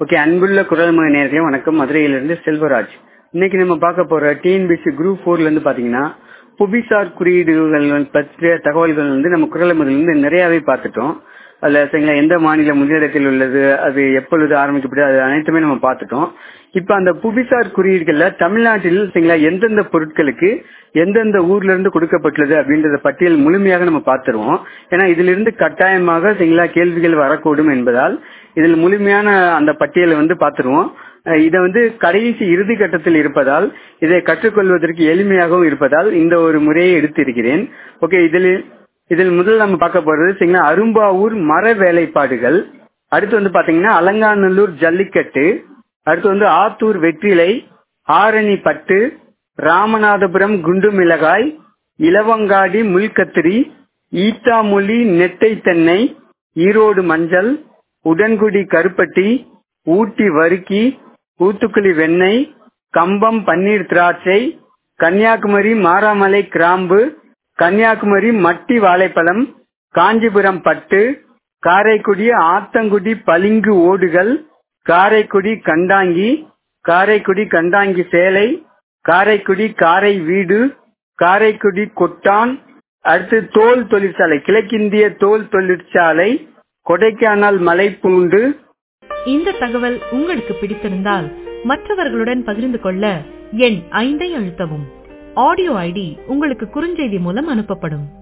okay அன்புள்ள குரல்மொழி நேர்களே வணக்கம் மதுரையிலிருந்து செல்வராஜ் இன்னைக்கு நம்ம பார்க்க போற டிஎன்பிசி குரூப் ஃபோர்ல இருந்து பாத்தீங்கன்னா புவிசார் குறியீடுகள் பற்றிய தகவல்கள் வந்து நம்ம குரல்மொழியில இருந்து நிறையவே பார்த்துட்டோம் அதுல சரிங்களா எந்த மாநிலம் முதலிடத்தில் உள்ளது அது எப்பொழுது ஆரம்பிக்கப்பட்டது அது அனைத்துமே நம்ம பார்த்துட்டோம் இப்ப அந்த புவிசார் குறியீடுகள்ல தமிழ்நாட்டில் சரிங்களா எந்தெந்த பொருட்களுக்கு எந்தெந்த ஊர்ல இருந்து கொடுக்கப்பட்டுள்ளது அப்படின்றத பட்டியல் முழுமையாக நம்ம பார்த்துருவோம் ஏன்னா இதிலிருந்து கட்டாயமாக சரிங்களா கேள்விகள் வரக்கூடும் என்பதால் இதில் முழுமையான அந்த பட்டியலை வந்து பார்த்துருவோம் இதை வந்து கடைசி இறுதி கட்டத்தில் இருப்பதால் இதை கற்றுக்கொள்வதற்கு எளிமையாகவும் இருப்பதால் இந்த ஒரு முறையை எடுத்திருக்கிறேன் ஓகே இதில் இதில் முதல் நம்ம பார்க்க போறது சரிங்களா அரும்பாவூர் மர வேலைப்பாடுகள் அடுத்து வந்து பாத்தீங்கன்னா அலங்காநல்லூர் ஜல்லிக்கட்டு அடுத்து வந்து ஆத்தூர் வெற்றிலை ஆரணி பட்டு ராமநாதபுரம் குண்டு மிளகாய் இலவங்காடி முள்கத்திரி ஈத்தாமொழி நெட்டை தென்னை ஈரோடு மஞ்சள் உடன்குடி கருப்பட்டி ஊட்டி வறுக்கி ஊத்துக்குழி வெண்ணெய் கம்பம் பன்னீர் திராட்சை கன்னியாகுமரி மாராமலை கிராம்பு கன்னியாகுமரி மட்டி வாழைப்பழம் காஞ்சிபுரம் பட்டு காரைக்குடி ஆத்தங்குடி பளிங்கு ஓடுகள் காரைக்குடி கண்டாங்கி காரைக்குடி கண்டாங்கி சேலை காரைக்குடி காரை வீடு காரைக்குடி கொட்டான் அடுத்து தோல் தொழிற்சாலை கிழக்கிந்திய தோல் தொழிற்சாலை கொடைக்கானல் மலைப்பூண்டு இந்த தகவல் உங்களுக்கு பிடித்திருந்தால் மற்றவர்களுடன் பகிர்ந்து கொள்ள எண் ஐந்தை அழுத்தவும் ஆடியோ ஐடி உங்களுக்கு குறுஞ்செய்தி மூலம் அனுப்பப்படும்